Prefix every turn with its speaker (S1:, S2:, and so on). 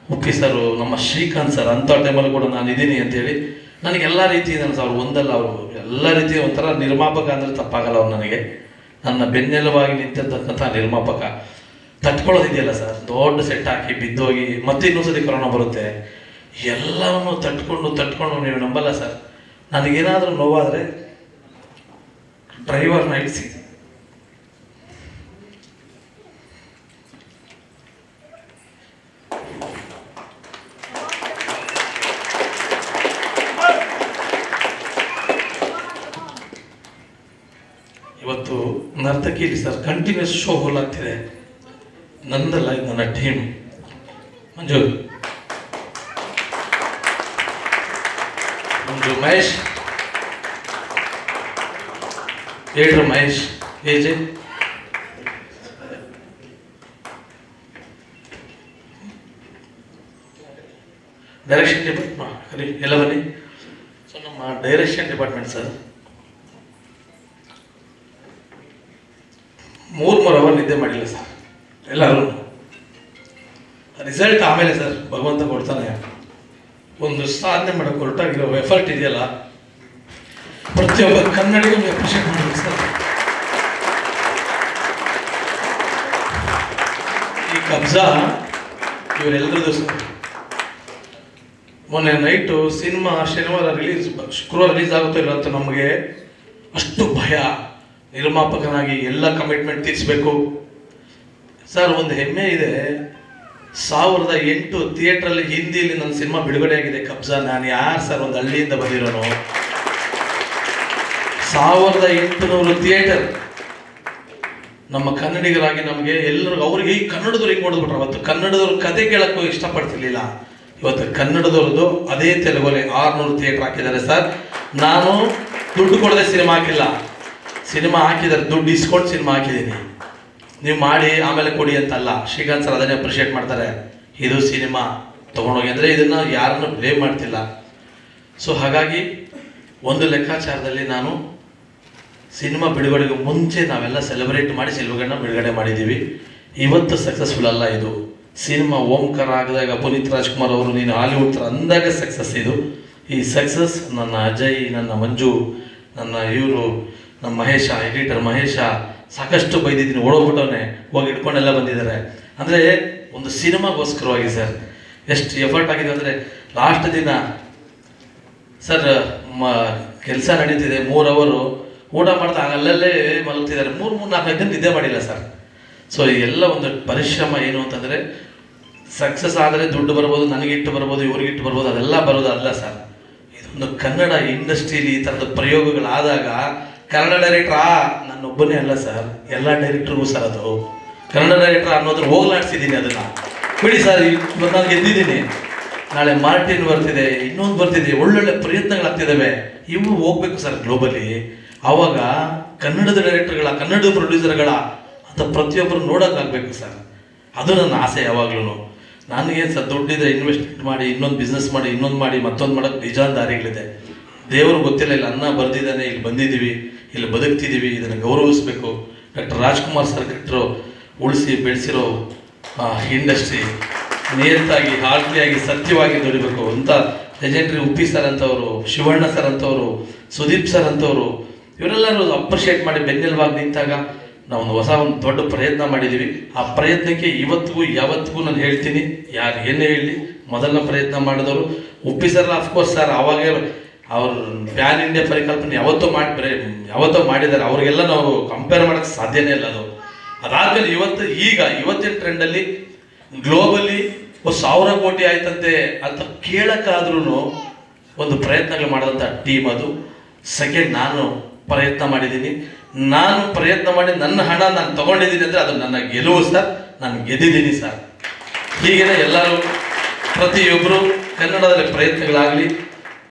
S1: Uppi sir ನಮ್ಮ Srikanth sir ಅಂಥ ಟೈಮಲ್ಲಿ ಕೂಡ ನಾನು ಇದ್ದೀನಿ ಅಂತೇಳಿ ನನಗೆ ಎಲ್ಲ ರೀತಿ ನನ್ನ ಅವ್ರು ಒಂದಲ್ಲ ಅವರು ಎಲ್ಲ ರೀತಿಯ ಒಂಥರ ನಿರ್ಮಾಪಕ ಅಂದರೆ ತಪ್ಪಾಗಲ್ಲ ಅವ್ರು ನನಗೆ ನನ್ನ ಬೆನ್ನೆಲುವಾಗಿ ನಿಂತಿರ್ತಕ್ಕಂಥ ನಿರ್ಮಾಪಕ ತಟ್ಕೊಳ್ಳೋದಿದೆಯಲ್ಲ ಸರ್ ದೊಡ್ಡ ಸೆಟ್ ಹಾಕಿ ಬಿದ್ದೋಗಿ ಮತ್ತೆ ಇನ್ನೊಂದ್ಸತಿ ಕೊರೋನಾ ಬರುತ್ತೆ ಎಲ್ಲವನ್ನು ತಟ್ಕೊಂಡು ತಟ್ಕೊಂಡು ನೀವು ನಂಬಲ್ಲ ಸರ್ ನನಗೇನಾದರೂ ನೋವಾದರೆ ಡ್ರೈವರ್ನ ಇಳಿಸಿ ಇವತ್ತು ನರ್ತಕಿಲಿ ಸರ್ ಕಂಟಿನ್ಯೂಸ್ ಶೋ ಹೋಲಾಗ್ತಿದೆ ನಂದಲ್ಲ ಇದು ನನ್ನ ಟೀಮ್ ಮಂಜು ಮಂಜು ಮಹೇಶ್ ಹೇಳ್ರು ಮಹೇಶ್ ಏಜೆ ಡೈರೆಕ್ಷನ್ ಡಿಪಾರ್ಟ್ಮೆಂಟ್ ಕರಿ ಎಲ್ಲ ಬನ್ನಿ ಸೊ ನಮ್ಮ ಡೈರೆಕ್ಷನ್ ಡಿಪಾರ್ಟ್ಮೆಂಟ್ ಸರ್ ಮೂರು ಮೂರು ಅವರ್ ನಿದ್ದೆ ಮಾಡಿಲ್ಲ ಸರ್ ಎಲ್ಲರೂ ರಿಸಲ್ಟ್ ಆಮೇಲೆ ಸರ್ ಭಗವಂತ ಕೊಡ್ತಾನೆ ಒಂದು ಸಾಧನೆ ಮಾಡೋಕೆ ಹೊರಟಾಗಿರೋ ಎಫರ್ಟ್ ಇದೆಯಲ್ಲ ಪ್ರತಿಯೊಬ್ಬ ಕನ್ನಡಿಗೂ ಅಪ್ರಿಷಿಯೇಟ್ ಮಾಡಬೇಕು ಸರ್ ಈ ಕಬ್ಜಾ ಇವರೆಲ್ಲರದು ಸರ್ ಮೊನ್ನೆ ನೈಟು ಸಿನಿಮಾ ಶನಿವಾರ ರಿಲೀಸ್ ಶುಕ್ರವಾರ ರಿಲೀಸ್ ಆಗುತ್ತೋ ಇಲ್ಲ ಅಂತ ನಮಗೆ ಅಷ್ಟು ಭಯ ನಿರ್ಮಾಪಕನಾಗಿ ಎಲ್ಲ ಕಮಿಟ್ಮೆಂಟ್ ತೀರಿಸಬೇಕು ಸರ್ ಒಂದು ಹೆಮ್ಮೆ ಇದೆ ಸಾವಿರದ ಎಂಟು ಥಿಯೇಟ್ರಲ್ಲಿ ಹಿಂದಿಲಿ ನನ್ನ ಸಿನಿಮಾ ಬಿಡುಗಡೆ ಆಗಿದೆ ಕಬ್ಜಾ ನಾನು ಯಾರು ಸರ್ ಒಂದು ಹಳ್ಳಿಯಿಂದ ಬಂದಿರೋನು ಸಾವಿರದ ಎಂಟುನೂರು ಥಿಯೇಟರ್ ನಮ್ಮ ಕನ್ನಡಿಗರಾಗಿ ನಮಗೆ ಎಲ್ಲರೂ ಅವ್ರಿಗೆ ಈ ಕನ್ನಡದವ್ರು ಹಿಂಗೆ ಹೊಡೆದ್ಬಿಟ್ರು ಅವತ್ತು ಕನ್ನಡದವ್ರ ಕತೆ ಕೇಳಕ್ಕೂ ಇಷ್ಟಪಡ್ತಿರ್ಲಿಲ್ಲ ಇವತ್ತು ಕನ್ನಡದವ್ರದ್ದು ಅದೇ ತೆಲುಗಲ್ಲಿ ಆರ್ನೂರು ಥಿಯೇಟರ್ ಹಾಕಿದ್ದಾರೆ ಸರ್ ನಾನು ದುಡ್ಡು ಕೊಡದೆ ಸಿನಿಮಾ ಹಾಕಿಲ್ಲ ಸಿನಿಮಾ ಹಾಕಿದ್ದಾರೆ ದುಡ್ಡು ಇಸ್ಕೊಂಡು ಸಿನಿಮಾ ಹಾಕಿದ್ದೀನಿ ನೀವು ಮಾಡಿ ಆಮೇಲೆ ಕೊಡಿ ಅಂತಲ್ಲ ಶ್ರೀಕಾಂತ್ ಸರ್ ಅದನ್ನೇ ಅಪ್ರಿಷಿಯೇಟ್ ಮಾಡ್ತಾರೆ ಇದು ಸಿನಿಮಾ ತೊಗೊಂಡೋಗಿ ಅಂದರೆ ಇದನ್ನು ಯಾರನ್ನು ಬ್ಲೇಮ್ ಮಾಡ್ತಿಲ್ಲ ಸೊ ಹಾಗಾಗಿ ಒಂದು ಲೆಕ್ಕಾಚಾರದಲ್ಲಿ ನಾನು ಸಿನಿಮಾ ಬಿಡುಗಡೆಗೂ ಮುಂಚೆ ನಾವೆಲ್ಲ ಸೆಲೆಬ್ರೇಟ್ ಮಾಡಿ ಸಿಲ್ವಗಣ್ಣ ಬಿಡುಗಡೆ ಮಾಡಿದ್ದೀವಿ ಇವತ್ತು ಸಕ್ಸಸ್ಫುಲ್ ಅಲ್ಲ ಇದು ಸಿನಿಮಾ ಓಂಕಾರ ಆಗಿದಾಗ ಪುನೀತ್ ರಾಜ್ಕುಮಾರ್ ಅವರು ನೀನು ಹಾಲಿವುಡ್ ಥರ ಅಂದಾಗ ಸಕ್ಸಸ್ ಇದು ಈ ಸಕ್ಸಸ್ ನನ್ನ ಅಜಯ್ ನನ್ನ ಮಂಜು ನನ್ನ ಇವರು ನಮ್ಮ ಮಹೇಶ ಎಡಿಟರ್ ಮಹೇಶ ಸಾಕಷ್ಟು ಬೈದಿದ್ದೀನಿ ಓಡೋಗ್ಬಿಟ್ಟವನೆ ಹೋಗಿ ಇಟ್ಕೊಂಡೆಲ್ಲ ಬಂದಿದ್ದಾರೆ ಅಂದರೆ ಒಂದು ಸಿನಿಮಾಗೋಸ್ಕರವಾಗಿ ಸರ್ ಎಷ್ಟು ಎಫರ್ಟ್ ಆಗಿದೆ ಅಂದರೆ ಲಾಸ್ಟ್ ದಿನ ಸರ್ ಮ ಕೆಲಸ ನಡೀತಿದೆ ಮೂರು ಅವರು ಊಟ ಮಾಡ್ತಾ ಅಲ್ಲಲ್ಲೇ ಮಲಗ್ತಿದ್ದಾರೆ ಮೂರು ಮೂರು ನಾಲ್ಕು ದಿನ ನಿದ್ದೆ ಮಾಡಿಲ್ಲ ಸರ್ ಸೊ ಎಲ್ಲ ಒಂದು ಪರಿಶ್ರಮ ಏನು ಅಂತಂದರೆ ಸಕ್ಸಸ್ ಆದರೆ ದುಡ್ಡು ಬರ್ಬೋದು ನನಗಿಟ್ಟು ಬರ್ಬೋದು ಇವ್ರಿಗಿಟ್ಟು ಬರ್ಬೋದು ಅದೆಲ್ಲ ಬರೋದು ಅಲ್ಲ ಸರ್ ಇದೊಂದು ಕನ್ನಡ ಇಂಡಸ್ಟ್ರಿಲಿ ಈ ಥರದ ಪ್ರಯೋಗಗಳಾದಾಗ ಕನ್ನಡ ಡೈರೆಕ್ಟ್ರ್ ಆ ನನ್ನೊಬ್ಬನೇ ಅಲ್ಲ ಸರ್ ಎಲ್ಲ ಡೈರೆಕ್ಟ್ರಿಗೂ ಸರ್ ಅದು ಕನ್ನಡ ಡೈರೆಕ್ಟರ್ ಅನ್ನೋದ್ರ ಹೋಗ್ಲಾಡ್ಸಿದ್ದೀನಿ ಅದನ್ನು ಬಿಡಿ ಸರ್ ಇವತ್ತು ನಾನು ಗೆದ್ದಿದ್ದೀನಿ ನಾಳೆ ಮಾರ್ಟಿನ್ ಬರ್ತಿದೆ ಇನ್ನೊಂದು ಬರ್ತಿದೆ ಒಳ್ಳೊಳ್ಳೆ ಪ್ರಯತ್ನಗಳಾಗ್ತಿದ್ದಾವೆ ಇವು ಹೋಗ್ಬೇಕು ಸರ್ ಗ್ಲೋಬಲಿ ಆವಾಗ ಕನ್ನಡದ ಡೈರೆಕ್ಟರ್ಗಳ ಕನ್ನಡದ ಪ್ರೊಡ್ಯೂಸರ್ಗಳ ಅಂತ ಪ್ರತಿಯೊಬ್ಬರು ನೋಡೋಕ್ಕಾಗಬೇಕು ಸರ್ ಅದು ನನ್ನ ಆಸೆ ಯಾವಾಗ್ಲೂ ನನಗೆ ಸರ್ ದುಡ್ಡಿದ್ರೆ ಇನ್ವೆಸ್ಟ್ಮೆಂಟ್ ಮಾಡಿ ಇನ್ನೊಂದು ಬಿಸ್ನೆಸ್ ಮಾಡಿ ಇನ್ನೊಂದು ಮಾಡಿ ಮತ್ತೊಂದು ಮಾಡೋಕ್ಕೆ ನಿಜಾನ್ ದಾರಿಗಳಿದೆ ದೇವರು ಗೊತ್ತಿಲ್ಲ ಇಲ್ಲಿ ಅನ್ನ ಬರ್ದಿದ್ದಾನೆ ಇಲ್ಲಿ ಬಂದಿದ್ದೀವಿ ಇಲ್ಲಿ ಬದುಕ್ತಿದ್ದೀವಿ ಇದನ್ನು ಗೌರವಿಸಬೇಕು ಡಾಕ್ಟರ್ ರಾಜ್ಕುಮಾರ್ ಸರ್ ಕಟ್ಟರು ಉಳಿಸಿ ಬೆಳೆಸಿರೋ ಇಂಡಸ್ಟ್ರಿ ನಿಯತ್ತಾಗಿ ಹಾಲ್ತಿಯಾಗಿ ಸತ್ಯವಾಗಿ ದುಡಿಬೇಕು ಅಂತ ಲೆಜೆಂಡ್ರಿ ಉಪ್ಪಿ ಸರ್ ಅಂತವರು ಶಿವಣ್ಣ ಸರ್ ಅಂತವರು ಸುದೀಪ್ ಸರ್ ಅಂತವರು ಇವರೆಲ್ಲರೂ ಅಪ್ರಿಷಿಯೇಟ್ ಮಾಡಿ ಬೆನ್ನೆಲುವಾಗಿ ನಿಂತಾಗ ನಾವೊಂದು ಹೊಸ ಒಂದು ದೊಡ್ಡ ಪ್ರಯತ್ನ ಮಾಡಿದ್ದೀವಿ ಆ ಪ್ರಯತ್ನಕ್ಕೆ ಇವತ್ತಿಗೂ ಯಾವತ್ತಿಗೂ ನಾನು ಹೇಳ್ತೀನಿ ಯಾರು ಏನೇ ಹೇಳಿ ಮೊದಲನೇ ಪ್ರಯತ್ನ ಮಾಡಿದವರು ಉಪ್ಪಿ ಸರ್ ಅಫ್ಕೋರ್ಸ್ ಸರ್ ಅವಾಗೇ ಅವ್ರ ಪ್ಯಾನ್ ಇಂಡಿಯಾ ಪರಿಕಲ್ಪನೆ ಯಾವತ್ತೂ ಮಾಡಿ ಬರೀ ಯಾವತ್ತೋ ಮಾಡಿದ್ದಾರೆ ಅವ್ರಿಗೆಲ್ಲ ನಾವು ಕಂಪೇರ್ ಮಾಡೋಕ್ಕೆ ಸಾಧ್ಯನೇ ಇಲ್ಲ ಅದು ಅದಾದ್ಮೇಲೆ ಇವತ್ತು ಈಗ ಇವತ್ತಿನ ಟ್ರೆಂಡಲ್ಲಿ ಗ್ಲೋಬಲಿ ಒಂದು ಸಾವಿರ ಕೋಟಿ ಆಯ್ತಂತೆ ಅಂತ ಕೇಳಕ್ಕಾದ್ರೂ ಒಂದು ಪ್ರಯತ್ನಗಳು ಮಾಡಿದಂಥ ಟೀಮ್ ಅದು ಸೆಕೆಂಡ್ ನಾನು ಪ್ರಯತ್ನ ಮಾಡಿದ್ದೀನಿ ನಾನು ಪ್ರಯತ್ನ ಮಾಡಿ ನನ್ನ ಹಣ ನಾನು ತಗೊಂಡಿದ್ದೀನಿ ಅಂದರೆ ಅದು ನನ್ನ ಗೆಲುವು ಸರ್ ನಾನು ಗೆದ್ದಿದ್ದೀನಿ ಸರ್ ಹೀಗೇನೆ ಎಲ್ಲರೂ ಪ್ರತಿಯೊಬ್ಬರು ಕನ್ನಡದಲ್ಲಿ ಪ್ರಯತ್ನಗಳಾಗಲಿ